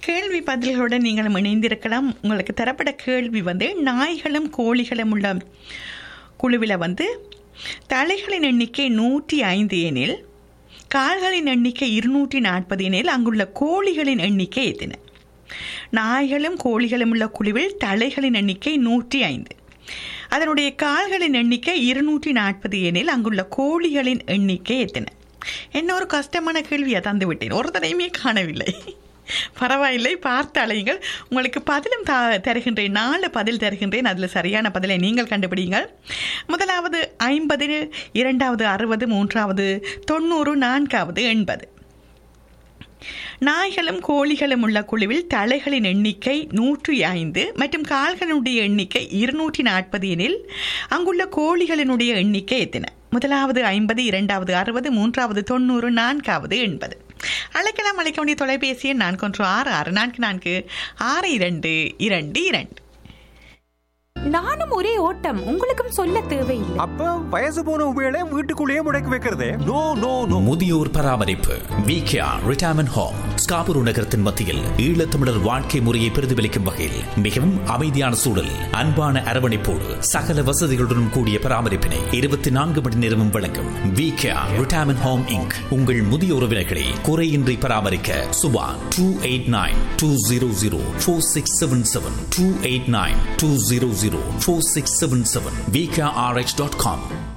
கேள்வி பதில்களுடன் நீங்களும் இணைந்திருக்கலாம் உங்களுக்கு தரப்பட கேள்வி வந்து நாய்களும் கோழிகளும் உள்ள குழுவில் வந்து தலைகளின் எண்ணிக்கை நூற்றி ஐந்து எனில் கால்களின் எண்ணிக்கை இருநூற்றி நாற்பது எனில் அங்குள்ள கோழிகளின் எண்ணிக்கை எத்தனை நாய்களும் கோழிகளும் உள்ள குழுவில் தலைகளின் எண்ணிக்கை நூற்றி ஐந்து அதனுடைய கால்களின் எண்ணிக்கை இருநூற்றி நாற்பது எனில் அங்குள்ள கோழிகளின் எண்ணிக்கை எத்தனை என்ன ஒரு கஷ்டமான கேள்வியை தந்து விட்டேன் ஒரு தடையுமே காணவில்லை பரவாயில்லை பார்த்து அலையுங்கள் உங்களுக்கு பதிலும் த தருகின்றேன் நாலு பதில் தருகின்றேன் அதில் சரியான பதிலை நீங்கள் கண்டுபிடிங்கள் முதலாவது ஐம்பது இரண்டாவது அறுபது மூன்றாவது தொண்ணூறு நான்காவது எண்பது நாய்களும் கோழிகளும் உள்ள குழுவில் தலைகளின் எண்ணிக்கை நூற்றி ஐந்து மற்றும் கால்களுடைய எண்ணிக்கை இருநூற்றி நாற்பது எனில் அங்குள்ள கோழிகளினுடைய எண்ணிக்கை எத்தனை முதலாவது ஐம்பது இரண்டாவது அறுபது மூன்றாவது தொண்ணூறு நான்காவது எண்பது அழைக்கலாம் அழைக்க வேண்டிய தொலைபேசி எண் நான்கு ஒன்று ஆறு ஆறு நான்கு நான்கு ஆறு இரண்டு இரண்டு இரண்டு நானும் ஒரே ஓட்டம் உங்களுக்கும் சொல்ல தேவையில்லை அப்ப வயசு போன உபயோக வீட்டுக்குள்ளேயே முடக்கி வைக்கிறதே நோ நோ நோ முதியோர் பராமரிப்பு விகேஆர் ரிட்டையர்மெண்ட் ஹோம் ஸ்காபுரு நகரத்தின் மத்தியில் ஈழத்தமிழர் வாழ்க்கை முறையை பிரதிபலிக்கும் வகையில் மிகவும் அமைதியான சூழல் அன்பான அரவணைப்போடு சகல வசதிகளுடன் கூடிய பராமரிப்பினை இருபத்தி நான்கு மணி நேரமும் வழங்கும் விகேஆர் ரிட்டையர்மெண்ட் ஹோம் இங்க் உங்கள் முதிய உறவினர்களை குறையின்றி பராமரிக்க Subha two eight nine two zero zero four six seven seven two eight nine two zero zero four six seven seven VKRH dot com